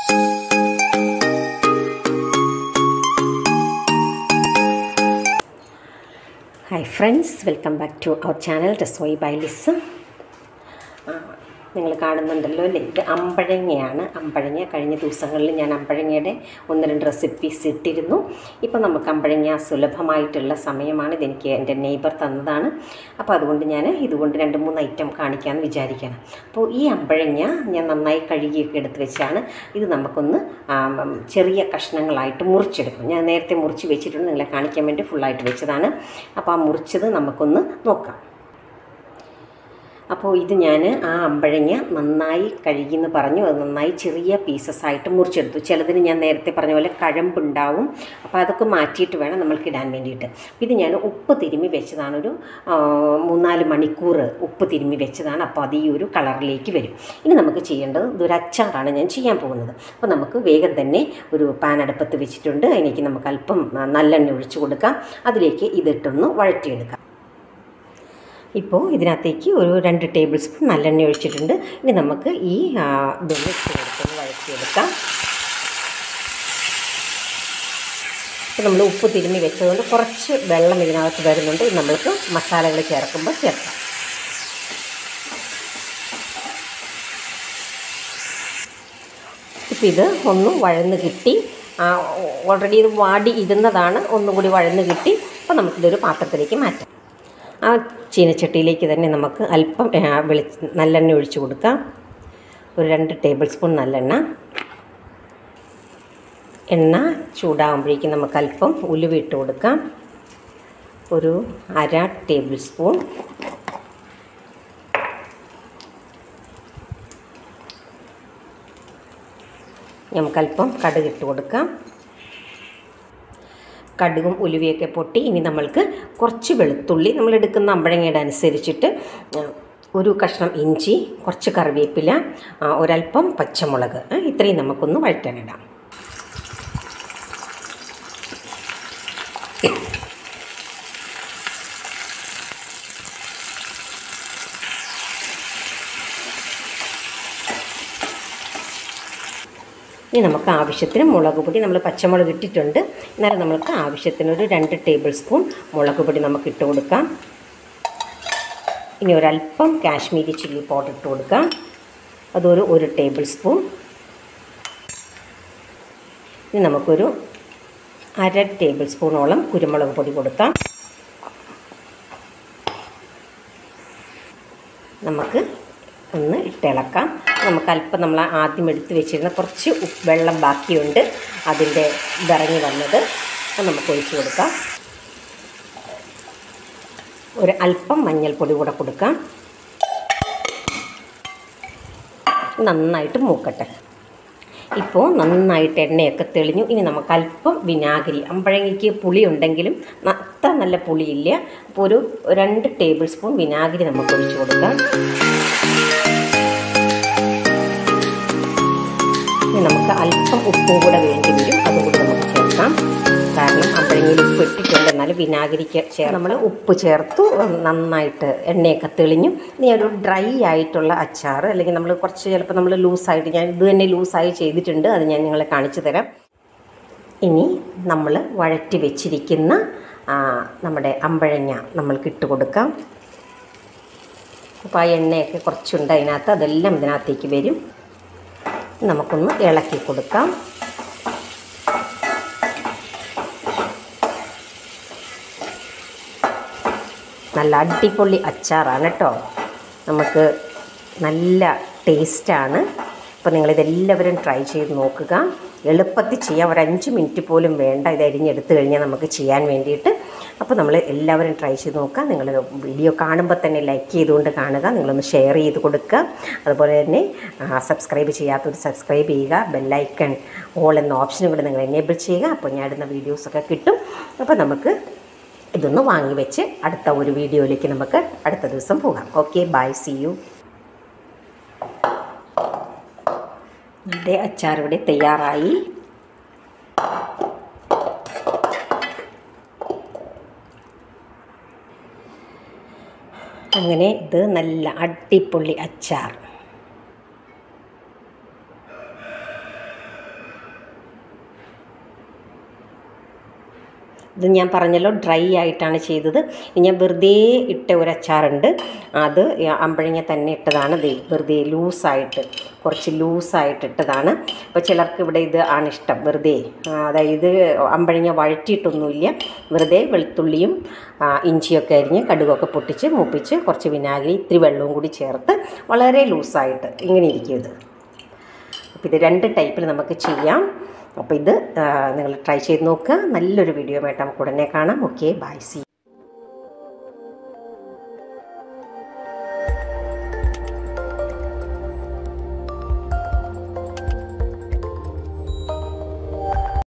hi friends welcome back to our channel Rasoi by Liz നിങ്ങൾ കാണുന്നുണ്ടല്ലോ അല്ലേ ഇത് അമ്പഴങ്ങയാണ് അമ്പഴങ്ങ കഴിഞ്ഞ ദിവസങ്ങളിൽ ഞാൻ അമ്പഴങ്ങയുടെ ഒന്ന് രണ്ട് റെസിപ്പീസ് ഇട്ടിരുന്നു ഇപ്പോൾ നമുക്ക് അമ്പഴങ്ങ സുലഭമായിട്ടുള്ള സമയമാണ് ഇതെനിക്ക് എൻ്റെ നെയ്ബർ തന്നതാണ് അപ്പോൾ അതുകൊണ്ട് ഞാൻ ഇതുകൊണ്ട് രണ്ട് മൂന്ന് ഐറ്റം കാണിക്കാമെന്ന് വിചാരിക്കുകയാണ് അപ്പോൾ ഈ അമ്പഴങ്ങ ഞാൻ നന്നായി കഴുകിയൊക്കെ എടുത്ത് വെച്ചാണ് ഇത് നമുക്കൊന്ന് ആ, ചെറിയ കഷ്ണങ്ങളായിട്ട് മുറിച്ചെടുക്കും ഞാൻ നേരത്തെ മുറിച്ച് വെച്ചിട്ടുണ്ട് നിങ്ങളെ കാണിക്കാൻ വേണ്ടി ഫുള്ളായിട്ട് വെച്ചതാണ് അപ്പോൾ ആ മുറിച്ചത് നമുക്കൊന്ന് നോക്കാം അപ്പോൾ ഇത് ഞാൻ ആ അമ്പഴങ്ങ നന്നായി കഴുകിയെന്ന് പറഞ്ഞു അത് നന്നായി ചെറിയ പീസസ് ആയിട്ട് മുറിച്ചെടുത്തു ചിലതിന് ഞാൻ നേരത്തെ പറഞ്ഞ പോലെ കഴമ്പുണ്ടാവും അപ്പോൾ അതൊക്കെ മാറ്റിയിട്ട് വേണം നമ്മൾക്ക് ഇടാൻ വേണ്ടിയിട്ട് ഇത് ഞാൻ ഉപ്പ് തിരുമ്മി വെച്ചതാണ് ഒരു ആ, മൂന്നാല് മണിക്കൂർ ഉപ്പ് തിരുമ്മി വെച്ചതാണ് അപ്പോൾ അത് ഈ ഒരു കളറിലേക്ക് വരും ഇനി നമുക്ക് ചെയ്യേണ്ടത് ഇതൊരു അച്ചാറാണ് ഞാൻ ചെയ്യാൻ പോകുന്നത് അപ്പോൾ നമുക്ക് വേഗം തന്നെ ഒരു പാൻ അടുപ്പത്ത് വെച്ചിട്ടുണ്ട് അതിലേക്ക് നമുക്ക് അല്പം ആ, നല്ലെണ്ണ ഒഴിച്ചു കൊടുക്കാം അതിലേക്ക് ഇതിട്ടൊന്ന് വഴറ്റിയെടുക്കാം ഇപ്പോൾ ഇതിനകത്തേക്ക് ഒരു രണ്ട് ടേബിൾ സ്പൂൺ നല്ലെണ്ണ ഒഴിച്ചിട്ടുണ്ട് ഇനി നമുക്ക് ഈ ആ, ഇതൊന്ന് ഇട്ട് കൊടുത്തൊന്ന് വഴറ്റിയെടുക്കാം ഇപ്പോൾ നമ്മൾ ഉപ്പ് തിരുമ്മി വെച്ചതുകൊണ്ട് കുറച്ച് വെള്ളം ഇതിനകത്ത് വരുന്നുണ്ട് ഇത് നമ്മൾക്ക് മസാലകൾ ചേർക്കുമ്പോൾ ചേർക്കാം ഇപ്പം ഇത് ഒന്ന് വഴന്ന് കിട്ടി ഓൾറെഡി ഇത് വാടി ഇരുന്നതാണ് ഒന്നും കൂടി വഴന്ന് കിട്ടി അപ്പോൾ നമുക്കിതൊരു പാത്രത്തിലേക്ക് മാറ്റാം ആ ചീനച്ചട്ടിയിലേക്ക് തന്നെ നമുക്ക് അല്പം ആ, വെളി നല്ലെണ്ണ ഒഴിച്ച് കൊടുക്കാം ഒരു രണ്ട് ടേബിൾ സ്പൂൺ നല്ലെണ്ണ എണ്ണ ചൂടാകുമ്പോഴേക്കും നമുക്ക് അല്പം ഉലുവ ഇട്ട് കൊടുക്കാം ഒരു അര ടേബിൾ സ്പൂൺ നമുക്കല്പം കടുക് ഇട്ട് കൊടുക്കാം കടുകും ഉലുവയൊക്കെ പൊട്ടി ഇനി നമ്മൾക്ക് കുറച്ച് വെളുത്തുള്ളി നമ്മൾ എടുക്കുന്ന അമ്പഴങ്ങയുടെ അനുസരിച്ചിട്ട് ആ, ഒരു കഷ്ണം ഇഞ്ചി കുറച്ച് കറിവേപ്പില ആ, ഒരല്പം പച്ചമുളക് ആ, ഇത്രയും നമുക്കൊന്ന് വഴറ്റാനിടാം ഇനി നമുക്ക് ആവശ്യത്തിന് മുളക് പൊടി നമ്മൾ പച്ചമുളക് ഇട്ടിട്ടുണ്ട് എന്നാലും നമുക്ക് ആവശ്യത്തിന് ഒരു രണ്ട് ടേബിൾ സ്പൂൺ മുളക് പൊടി നമുക്ക് ഇട്ട് കൊടുക്കാം ഇനി ഒരല്പം കാശ്മീരി ചില്ലി പൗഡർ ഇട്ട് കൊടുക്കാം അതൊരു ഒരു ടേബിൾ സ്പൂൺ ഇനി നമുക്കൊരു അര ടേബിൾ സ്പൂണോളം കുരുമുളക് പൊടി കൊടുക്കാം നമുക്ക് ഒന്ന് ഇട്ടിളക്കാം നമുക്ക് അല്പം നമ്മൾ ആദ്യം എടുത്ത് വെച്ചിരുന്ന കുറച്ച് ഉപ്പ് വെള്ളം ബാക്കിയുണ്ട് അതിൻ്റെ ഇറങ്ങി വന്നത് അത് നമുക്ക് ഒഴിച്ച് കൊടുക്കാം ഒരു അല്പം മഞ്ഞൾപ്പൊടി കൂടെ കൊടുക്കാം നന്നായിട്ട് മൂക്കട്ടെ ഇപ്പോൾ നന്നായിട്ട് എണ്ണയൊക്കെ തെളിഞ്ഞു ഇനി നമുക്ക് അല്പം വിനാഗിരി അമ്പഴങ്ങയ്ക്ക് പുളി ഉണ്ടെങ്കിലും ന- അത്ര നല്ല പുളിയില്ല അപ്പോൾ ഒരു രണ്ട് ടേബിൾ സ്പൂൺ വിനാഗിരി നമുക്ക് ഒഴിച്ച് കൊടുക്കാം ഇനി നമുക്ക് അല്പം ഉപ്പും കൂടെ വേണ്ടി വരും അതും കൂടി നമുക്ക് ചേർക്കാം കാരണം അമ്പഴങ്ങയിൽ ഉപ്പ് ഇട്ടിട്ടുണ്ട് എന്നാലും വിനാഗിരിക്ക് ചേർ നമ്മൾ ഉപ്പ് ചേർത്തു നന്നായിട്ട് എണ്ണയൊക്കെ തെളിഞ്ഞു ഇനി ഒരു ഡ്രൈ ആയിട്ടുള്ള അച്ചാർ അല്ലെങ്കിൽ നമ്മൾ കുറച്ച് ചിലപ്പോൾ നമ്മൾ ലൂസായിട്ട് ഞാൻ ഇത് തന്നെ ലൂസായി ചെയ്തിട്ടുണ്ട് അത് ഞാൻ നിങ്ങളെ കാണിച്ചു തരാം ഇനി നമ്മൾ വഴറ്റി വെച്ചിരിക്കുന്ന ആ, നമ്മുടെ അമ്പഴങ്ങ നമ്മൾക്ക് ഇട്ട് കൊടുക്കാം അപ്പോൾ ആ എണ്ണയൊക്കെ കുറച്ചുണ്ട് അതിനകത്ത് അതെല്ലാം ഇതിനകത്തേക്ക് വരും നമുക്കൊന്ന് ഇളക്കി കൊടുക്കാം നല്ല അടിപൊളി അച്ചാറാണ് കേട്ടോ നമുക്ക് നല്ല ടേസ്റ്റാണ് അപ്പോൾ നിങ്ങളിതെല്ലാവരും ട്രൈ ചെയ്ത് നോക്കുക എളുപ്പത്തിൽ ചെയ്യാം ഒരു അഞ്ച് മിനിറ്റ് പോലും വേണ്ട ഇത് അരിഞ്ഞെടുത്ത് കഴിഞ്ഞാൽ നമുക്ക് ചെയ്യാൻ വേണ്ടിയിട്ട് അപ്പോൾ നമ്മൾ എല്ലാവരും ട്രൈ ചെയ്ത് നോക്കുക നിങ്ങൾ വീഡിയോ കാണുമ്പോൾ തന്നെ ലൈക്ക് ചെയ്തുകൊണ്ട് കാണുക നിങ്ങളൊന്ന് ഷെയർ ചെയ്ത് കൊടുക്കുക അതുപോലെ തന്നെ സബ്സ്ക്രൈബ് ചെയ്യാത്തവർ സബ്സ്ക്രൈബ് ചെയ്യുക ബെല്ലൈക്കൺ ഓൾ എന്ന ഓപ്ഷനും കൂടി നിങ്ങൾ എനേബിൾ ചെയ്യുക അപ്പോൾ ഞാൻ ഇടുന്ന വീഡിയോസൊക്കെ കിട്ടും അപ്പോൾ നമുക്ക് ഇതൊന്ന് വാങ്ങി വെച്ച് അടുത്ത ഒരു വീഡിയോയിലേക്ക് നമുക്ക് അടുത്ത ദിവസം പോകാം ഓക്കെ ബൈ സി യു നമ്മുടെ അച്ചാർ ഇവിടെ തയ്യാറായി അങ്ങനെ ഇത് നല്ല അടിപൊളി അച്ചാർ ഇത് ഞാൻ പറഞ്ഞല്ലോ ഡ്രൈ ആയിട്ടാണ് ചെയ്തത് ഇത് ഞാൻ വെറുതെ ഇട്ട ഒരു അച്ചാറുണ്ട് അത് അമ്പഴങ്ങ തന്നെ ഇട്ടതാണ് ദേ വെറുതെ ലൂസായിട്ട് കുറച്ച് ലൂസായിട്ട് ഇട്ടതാണ് അപ്പോൾ ചിലർക്ക് ഇവിടെ ഇത് ആണ് ഇഷ്ടം വെറുതെ ആ, അതായത് അമ്പഴങ്ങ വഴറ്റിയിട്ടൊന്നുമില്ല വെറുതെ വെളുത്തുള്ളിയും ആ, ഇഞ്ചിയൊക്കെ അരിഞ്ഞ് കടുകൊക്കെ പൊട്ടിച്ച് മൂപ്പിച്ച് കുറച്ച് വിനാഗിരി ഇത്തിരി വെള്ളവും കൂടി ചേർത്ത് വളരെ ലൂസായിട്ട് ഇങ്ങനെ ഇരിക്കും ഇത് അപ്പോൾ ഇത് രണ്ട് ടൈപ്പിൽ നമുക്ക് ചെയ്യാം അപ്പോൾ ഇത് നിങ്ങൾ ട്രൈ ചെയ്ത് നോക്കുക നല്ലൊരു വീഡിയോ ആയിട്ട് നമുക്ക് ഉടനെ കാണാം ഓക്കെ ബൈ സി